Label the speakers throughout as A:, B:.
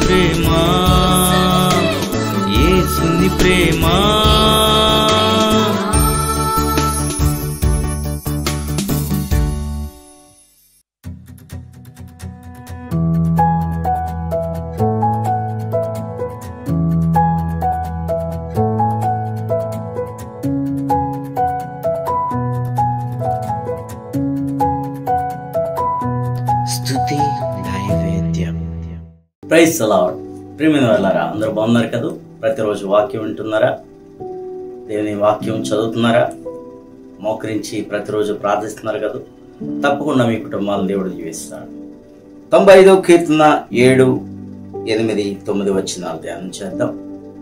A: ప్రేమ ఏసుని ప్రేమ
B: స్తుతి నైవేద్యం
C: ప్రైజ్ అలాడ్ ప్రియమైన వాళ్ళారా అందరూ బాగున్నారు కదా ప్రతిరోజు వాక్యం వింటున్నారా దేవుని వాక్యం చదువుతున్నారా మోకరించి ప్రతిరోజు ప్రార్థిస్తున్నారు కదా తప్పకుండా మీ కుటుంబాలను దేవుడు జీవిస్తాడు తొంభై ఐదో కీర్తన ఏడు ఎనిమిది తొమ్మిది వచ్చిన ధ్యానం చేద్దాం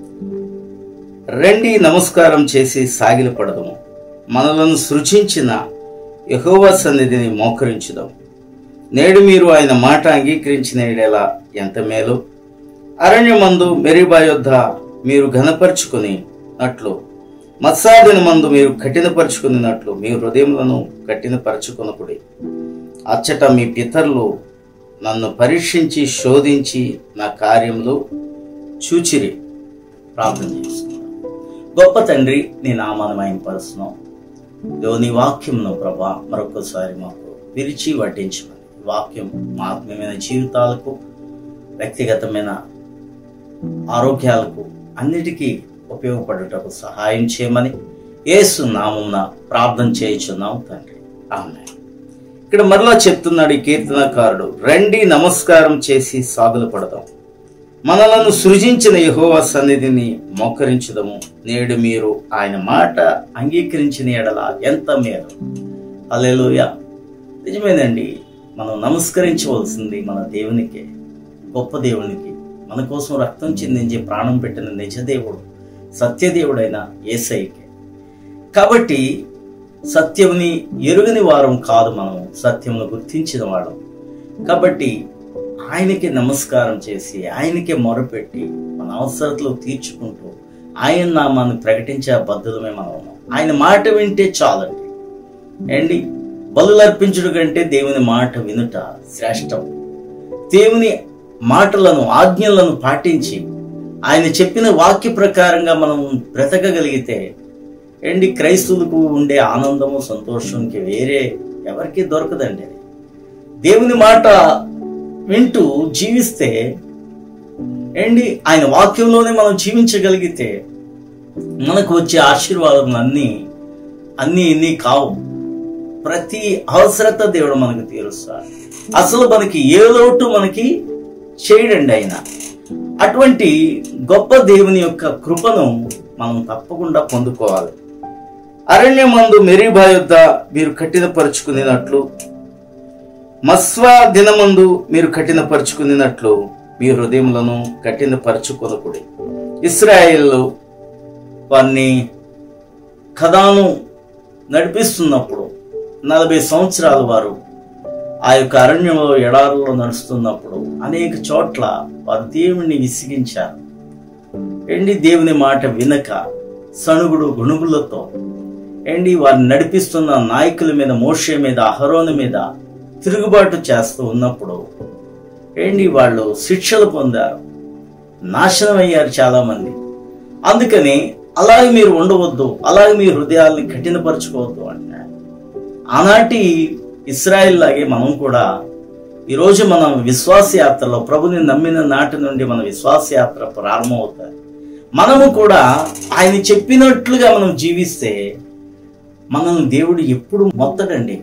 C: రండి నమస్కారం చేసి సాగిల పడదము మనలను సృజించిన యహోవ సన్నిధిని మోకరించుదాం నేడు మీరు ఆయన మాట అంగీకరించిన ఎడల ఎంత మేలు అరణ్యమందు మెరిబా యొద్ద మీరు ఘనపరుచుకుని నట్లు మత్సాదిన మందు మీరు కఠినపరుచుకున్నట్లు మీ హృదయములను కఠినపరచుకునకుడి అచ్చట మీ పితరులు నన్ను పరీక్షించి శోధించి నా కార్యములు చూచిరి ప్రార్థన చేసుకున్నాను గొప్ప తండ్రి నీ నామాన్ని మహింపరుస్తున్నాం దేవుని వాక్యంను ప్రభా మరొకసారి మాకు విరిచి వడ్డించమని వాక్యం మా ఆత్మీయమైన జీవితాలకు వ్యక్తిగతమైన ఆరోగ్యాలకు అన్నిటికీ ఉపయోగపడుటకు సహాయం చేయమని యేసు నామమున ప్రార్థన చేయుచున్నాం తండ్రి ఆమె ఇక్కడ మరలా చెప్తున్నాడు ఈ కీర్తనకారుడు రండి నమస్కారం చేసి సాగులు పడదాం మనలను సృజించిన యెహోవా సన్నిధిని మోకరించుదము నేడు మీరు ఆయన మాట అంగీకరించిన ఎడల ఎంత మేలు అలెలుయ నిజమేనండి మనం నమస్కరించవలసింది మన దేవునికే గొప్ప దేవునికి మన కోసం రక్తం చిందించి ప్రాణం పెట్టిన నిజదేవుడు సత్యదేవుడైన ఏసైకే కాబట్టి సత్యముని ఎరుగని వారం కాదు మనం సత్యమును గుర్తించిన వాళ్ళం కాబట్టి ఆయనకి నమస్కారం చేసి ఆయనకే మొరపెట్టి మన అవసరతలు తీర్చుకుంటూ ఆయన నామాన్ని ప్రకటించే బద్ధులమే మనం ఉన్నాం ఆయన మాట వింటే చాలండి ఏండి బలులు అర్పించుడు కంటే దేవుని మాట వినుట శ్రేష్టం దేవుని మాటలను ఆజ్ఞలను పాటించి ఆయన చెప్పిన వాక్య ప్రకారంగా మనం బ్రతకగలిగితే ఏంటి క్రైస్తవులకు ఉండే ఆనందము సంతోషంకి వేరే ఎవరికి దొరకదండి అది దేవుని మాట వింటూ జీవిస్తే ఏంటి ఆయన వాక్యంలోనే మనం జీవించగలిగితే మనకు వచ్చే ఆశీర్వాదం అన్నీ అన్నీ ఇన్ని కావు ప్రతి అవసరత దేవుడు మనకు తీరుస్తాడు అసలు మనకి ఏ లోటు మనకి చేయడండి ఆయన అటువంటి గొప్ప దేవుని యొక్క కృపను మనం తప్పకుండా పొందుకోవాలి అరణ్యమందు మెరీబా యొద్ద మీరు కఠినపరుచుకునేటట్లు మస్వా దినమందు మీరు కఠినపరుచుకున్నట్లు మీ హృదయములను కఠినపరచుకొనకుడి ఇస్రాయేల్ వారిని కథాను నడిపిస్తున్నప్పుడు నలభై సంవత్సరాలు వారు ఆ యొక్క అరణ్యంలో ఎడారులో నడుస్తున్నప్పుడు అనేక చోట్ల వారు దేవుణ్ణి విసిగించారు ఎండి దేవుని మాట వినక సణుగుడు గుణుగులతో ఎండి వారిని నడిపిస్తున్న నాయకుల మీద మోషే మీద అహరోను మీద తిరుగుబాటు చేస్తూ ఉన్నప్పుడు ఏంటి వాళ్ళు శిక్షలు పొందారు నాశనం అయ్యారు చాలా మంది అందుకని అలాగే మీరు ఉండవద్దు అలాగే మీ హృదయాల్ని కఠినపరచుకోవద్దు అంటున్నారు ఆనాటి ఇస్రాయిల్ లాగే మనం కూడా ఈరోజు మనం విశ్వాస యాత్రలో ప్రభుని నమ్మిన నాటి నుండి మన విశ్వాస యాత్ర ప్రారంభమవుతాయి మనము కూడా ఆయన చెప్పినట్లుగా మనం జీవిస్తే మనల్ని దేవుడు ఎప్పుడు మొత్తడండి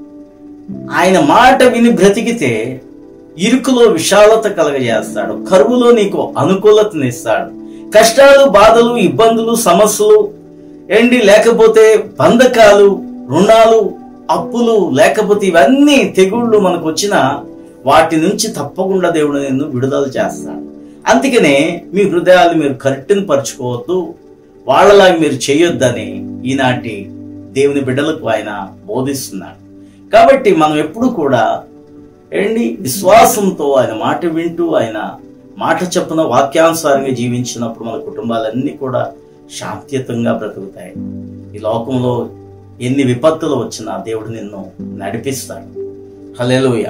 C: ఆయన మాట విని బ్రతికితే ఇరుకులో విశాలత కలగజేస్తాడు కరువులో నీకు అనుకూలతనిస్తాడు కష్టాలు బాధలు ఇబ్బందులు సమస్యలు ఏంటి లేకపోతే బంధకాలు రుణాలు అప్పులు లేకపోతే ఇవన్నీ తెగుళ్ళు మనకు వచ్చిన వాటి నుంచి తప్పకుండా దేవుడు నిన్ను విడుదల చేస్తాడు అందుకనే మీ హృదయాలు మీరు కరెక్ట్ని పరుచుకోవద్దు వాళ్ళలాగా మీరు చేయొద్దని ఈనాటి దేవుని బిడ్డలకు ఆయన బోధిస్తున్నాడు కాబట్టి మనం ఎప్పుడు కూడా ఏంటి విశ్వాసంతో ఆయన మాట వింటూ ఆయన మాట చెప్పున వాక్యానుసారంగా జీవించినప్పుడు మన కుటుంబాలన్నీ కూడా శాంతియుతంగా బ్రతుకుతాయి ఈ లోకంలో ఎన్ని విపత్తులు వచ్చినా దేవుడు నిన్ను నడిపిస్తాడు హలేలుయ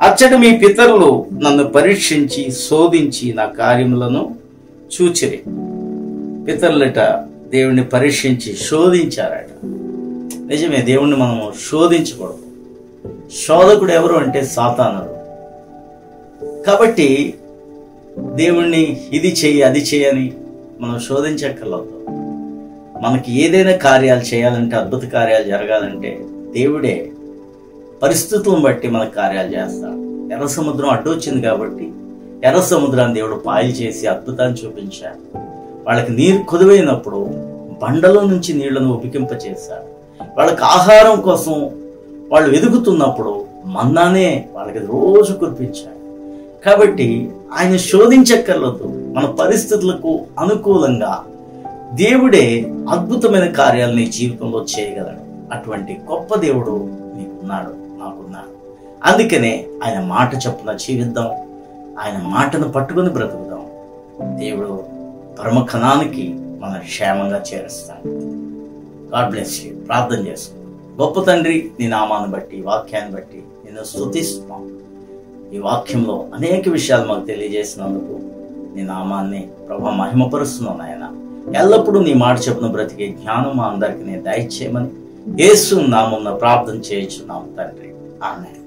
C: అచ్చట మీ పితరులు నన్ను పరీక్షించి శోధించి నా కార్యములను చూచిరి పితరులట దేవుణ్ణి పరీక్షించి శోధించారట నిజమే దేవుణ్ణి మనము శోధించకూడదు శోధకుడు ఎవరు అంటే సాతానుడు కాబట్టి దేవుణ్ణి ఇది చెయ్యి అది చేయని మనం శోధించక్కర్లేదు మనకి ఏదైనా కార్యాలు చేయాలంటే అద్భుత కార్యాలు జరగాలంటే దేవుడే పరిస్థితులను బట్టి మన కార్యాలు చేస్తాడు ఎర్ర సముద్రం అడ్డు వచ్చింది కాబట్టి ఎర్ర సముద్రాన్ని దేవుడు పాయలు చేసి అద్భుతాన్ని చూపించాడు వాళ్ళకి నీరు కుదివైనప్పుడు బండలో నుంచి నీళ్లను ఉపికింపచేశాడు వాళ్ళకి ఆహారం కోసం వాళ్ళు వెతుకుతున్నప్పుడు మన్నానే వాళ్ళకి రోజు కురిపించాడు కాబట్టి ఆయన శోధించక్కర్లేదు మన పరిస్థితులకు అనుకూలంగా దేవుడే అద్భుతమైన కార్యాలు నీ జీవితంలో చేయగలడు అటువంటి గొప్ప దేవుడు నీకున్నాడు నాకున్నాడు అందుకనే ఆయన మాట చొప్పున జీవిద్దాం ఆయన మాటను పట్టుకొని బ్రతుకుదాం దేవుడు పరమఖనానికి మన క్షేమంగా చేరుస్తాడు గాడ్ బ్లెస్ యూ ప్రార్థన చేసుకో గొప్ప తండ్రి నీ నామాన్ని బట్టి ఈ వాక్యాన్ని బట్టి నిన్ను స్తుతిస్తున్నాం ఈ వాక్యంలో అనేక విషయాలు మాకు తెలియజేసినందుకు నీ నామాన్ని ప్రభా మహిమపరుస్తున్నాను నాయన ఎల్లప్పుడూ నీ మాట చెప్పున బ్రతికే జ్ఞానం మా అందరికి నేను దయచేయమని యేసు నామం ప్రార్థన చేయించున్నాం తండ్రి ఆమె